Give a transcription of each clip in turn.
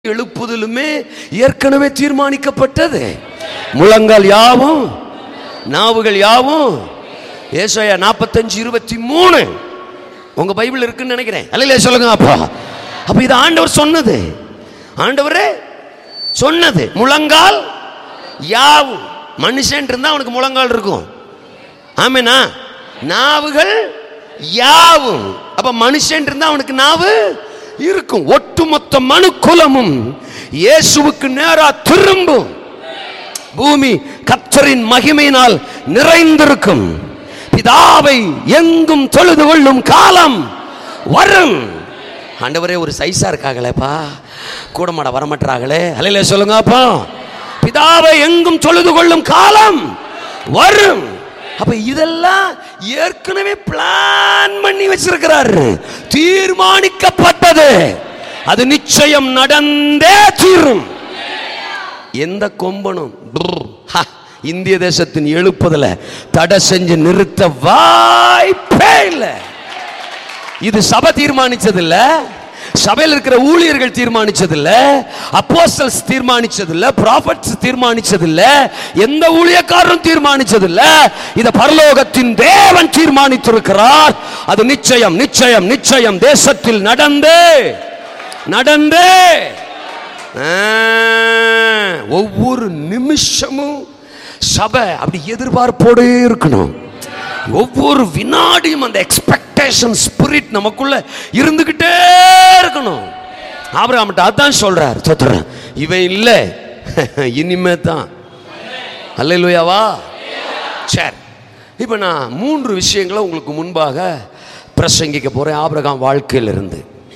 எழுப்புதலுமே ஏற்கனவே தீர்மானிக்கப்பட்டது முழங்கால் யாவும் நாவுகள் யாவும் ஏசாயா நாற்பத்தஞ்சு இருபத்தி மூணு உங்க பைபிள் இருக்குன்னு நினைக்கிறேன் அல்லையா சொல்லுங்க அப்பா அப்ப இது ஆண்டவர் சொன்னது ஆண்டவரே சொன்னது முழங்கால் யாவும் மனுஷன் இருந்தா அவனுக்கு முழங்கால் இருக்கும் ஆமேனா நாவுகள் யாவும் அப்ப மனுஷன் இருந்தா அவனுக்கு நாவு இருக்கும் ஒட்டுமொத்த மனு குலமும் இயேசுவுக்கு நேரா திரும்பும் பூமி கத்தரின் மகிமையினால் நிறைந்திருக்கும் பிதாவை எங்கும் தொழுது கொள்ளும் காலம் வரும் ஆண்டவரே ஒரு சைஸா இருக்காங்களேப்பா கூட மாட வரமாட்டாங்களே அலையில சொல்லுங்க அப்பா பிதாவை எங்கும் தொழுது கொள்ளும் காலம் வரும் அப்ப இதெல்லாம் ஏற்கனவே பிளான் பண்ணி வச்சிருக்கிறாரு தீர்மானிக்கப்பட்டது அது நிச்சயம் நடந்தே தீரும் எந்த கொம்பனும் brr, ஹ, இந்திய தேசத்தின் எழுப்புதல தடை செஞ்சு நிறுத்த வாய்ப்பே இல்லை இது சபை தீர்மானிச்சது இல்ல சபையில் இருக்கிற ஊழியர்கள் தீர்மானிச்சது இல்ல அப்போஸ்தலஸ் தீர்மானிச்சது இல்ல ப்ராஃபட்ஸ் தீர்மானிச்சது இல்ல எந்த ஊழியக்காரரும் தீர்மானிச்சது இல்ல இத பரலோகத்தின் தேவன் தீர்மானித்திருக்கிறார் அது நிச்சயம் நிச்சயம் நிச்சயம் தேசத்தில் நடந்து நடந்து ஆ, ஒவ்வொரு நிமிஷமும் சபை அப்படி எதிர்பார்ப்போடே இருக்கணும் ஒவ்வொரு வினாடியும் அந்த எக்ஸ்பெக்டேஷன் ஸ்பிரிட் நமக்குள்ள இருந்துகிட்டே இருக்கணும் ஆபிரகாம்கிட்ட அதான் சொல்றார் தோத்துறேன் இவன் இல்லை இனிமே தான் அல்லையாவா சரி இப்போ நான் மூன்று விஷயங்களை உங்களுக்கு முன்பாக பிரசங்கிக்க போறேன் ஆபிரகாம் வாழ்க்கையிலிருந்து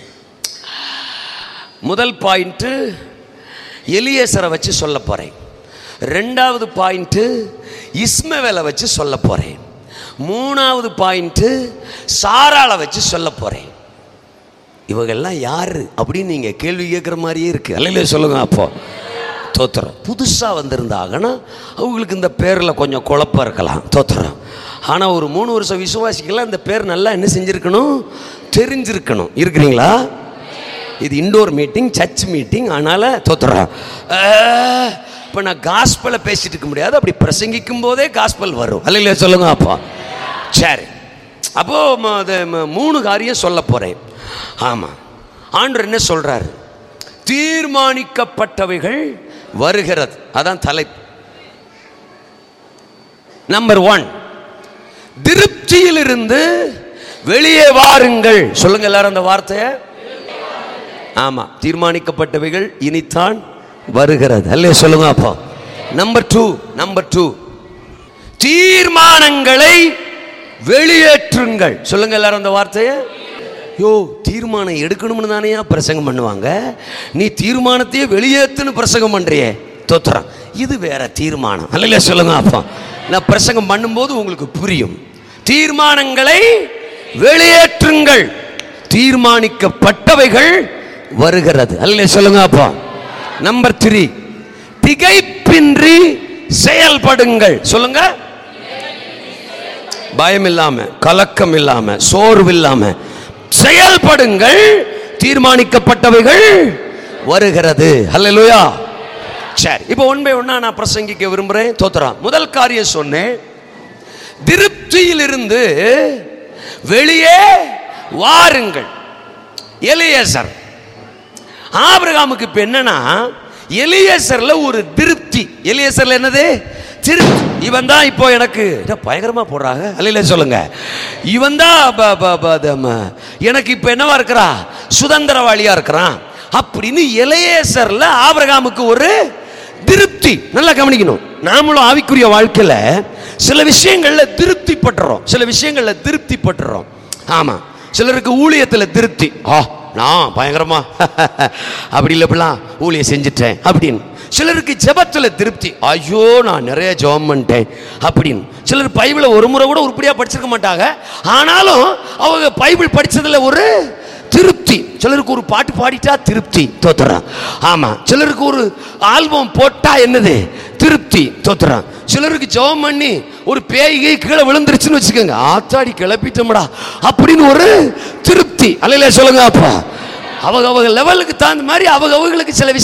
முதல் பாயிண்ட்டு எலியேசரை வச்சு சொல்ல போறேன் ரெண்டாவது பாயிண்ட்டு இஸ்மவேலை வச்சு சொல்ல போறேன் மூணாவது பாயிண்ட்டு சாராளை வச்சு சொல்ல போறேன் இவங்கெல்லாம் யாரு அப்படின்னு நீங்க கேள்வி கேட்குற மாதிரியே இருக்கு அல்லையிலே சொல்லுங்க அப்போ தோத்துறோம் புதுசாக வந்திருந்தாங்கன்னா அவங்களுக்கு இந்த பேரில் கொஞ்சம் குழப்பம் இருக்கலாம் தோத்துறோம் ஆனால் ஒரு மூணு வருஷம் விசுவாசிக்கெல்லாம் இந்த பேர் நல்லா என்ன செஞ்சுருக்கணும் தெரிஞ்சிருக்கணும் இருக்கிறீங்களா இது இண்டோர் மீட்டிங் சர்ச் மீட்டிங் அதனால் தோத்துறோம் இப்போ நான் காஸ்பலை பேசிட்டு இருக்க முடியாது அப்படி பிரசங்கிக்கும் போதே காஸ்பல் வரும் அல்லையா சொல்லுங்க அப்பா சரி அப்போ ம- அது ம- மூணு காரியம் சொல்ல போறேன் ஆமா ஆண்டவர் என்ன சொல்றாரு தீர்மானிக்கப்பட்டவைகள் வருகிறது அதான் தலைப்பு நம்பர் ஒன் திருப்தியிலிருந்து வெளியே வாருங்கள் சொல்லுங்க எல்லாரும் அந்த வார்த்தையை ஆமா தீர்மானிக்கப்பட்டவைகள் இனித்தான் வருகிறது அல்லே சொல்லுங்க அப்போ நம்பர் டூ நம்பர் டூ தீர்மானங்களை வெளியேற்றுங்கள் சொல்லுங்க எல்லாரும் அந்த வார்த்தையை யோ தீர்மானம் எடுக்கணும்னு தானேயா பிரசங்கம் பண்ணுவாங்க நீ தீர்மானத்தையே வெளியேற்றுன்னு பிரசங்கம் பண்றியே தோத்துறான் இது வேற தீர்மானம் அல்ல சொல்லுங்க அப்பா நான் பிரசங்கம் பண்ணும்போது உங்களுக்கு புரியும் தீர்மானங்களை வெளியேற்றுங்கள் தீர்மானிக்கப்பட்டவைகள் வருகிறது அல்ல சொல்லுங்க அப்பா நம்பர் த்ரீ திகைப்பின்றி செயல்படுங்கள் சொல்லுங்க பயம் இல்லாம கலக்கம் இல்லாம சோர்வு இல்லாம செயல்படுங்கள் தீர்மானிக்கப்பட்டவைகள் வருகிறது ஹalleluya சரி இப்போ ஒன் பை ஒன்னா நான் பிரசங்கிக்க விரும்புறேன் தோத்துறான் முதல் காரியம் சொன்னேன் திருப்தியிலிருந்து வெளியே வாருங்கள் எலியேசர் ஆபிரகாமுக்கு இப்ப என்னன்னா எலியேசர்ல ஒரு திருப்தி எலியேசர்ல என்னது திருப்தி இவன் தான் இப்போ எனக்கு இதை பயங்கரமா போடுறாங்க அல்லையில சொல்லுங்க இவன் தான் ப- ப- ப- த- ம- எனக்கு இப்போ என்னவா இருக்கிறா சுதந்திரவாளியா இருக்கிறான் அப்படின்னு எலியேசர்ல ஆபிரகாமுக்கு ஒரு திருப்தி நல்லா கவனிக்கணும் நாமளும் ஆவிக்குரிய வாழ்க்கையில சில விஷயங்கள்ல திருப்தி பட்டுறோம் சில விஷயங்கள்ல திருப்தி பட்டுறோம் ஆமா சிலருக்கு ஊழியத்துல திருப்தி ஆ நான் பயங்கரமா அப்படி இல்லை இப்படிலாம் ஊழியம் செஞ்சுட்டேன் அப்படின்னு சிலருக்கு ஜெபத்துல திருப்தி ஐயோ நான் நிறைய ஜெபம் பண்ணிட்டேன் அப்படின்னு சிலர் பைபிளை ஒரு முறை கூட உருப்படியாக படிச்சிருக்க மாட்டாங்க ஆனாலும் அவங்க பைபிள் படிச்சதுல ஒரு திருப்தி சிலருக்கு ஒரு பாட்டு பாடிட்டா திருப்தி தோத்துறான் ஆமா சிலருக்கு ஒரு ஆல்பம் போட்டா என்னது திருப்தி தோத்துறான் சிலருக்கு ஜெபம் பண்ணி ஒரு பேய்கை கீழே விழுந்துருச்சுன்னு வச்சுக்கோங்க ஆத்தாடி கிளப்பிட்டோம்டா அப்படின்னு ஒரு திருப்தி அல்லையில சொல்லுங்க அப்பா அவங்க அவங்க லெவலுக்கு தகுந்த மாதிரி அவங்க அவங்களுக்கு சில விஷயம்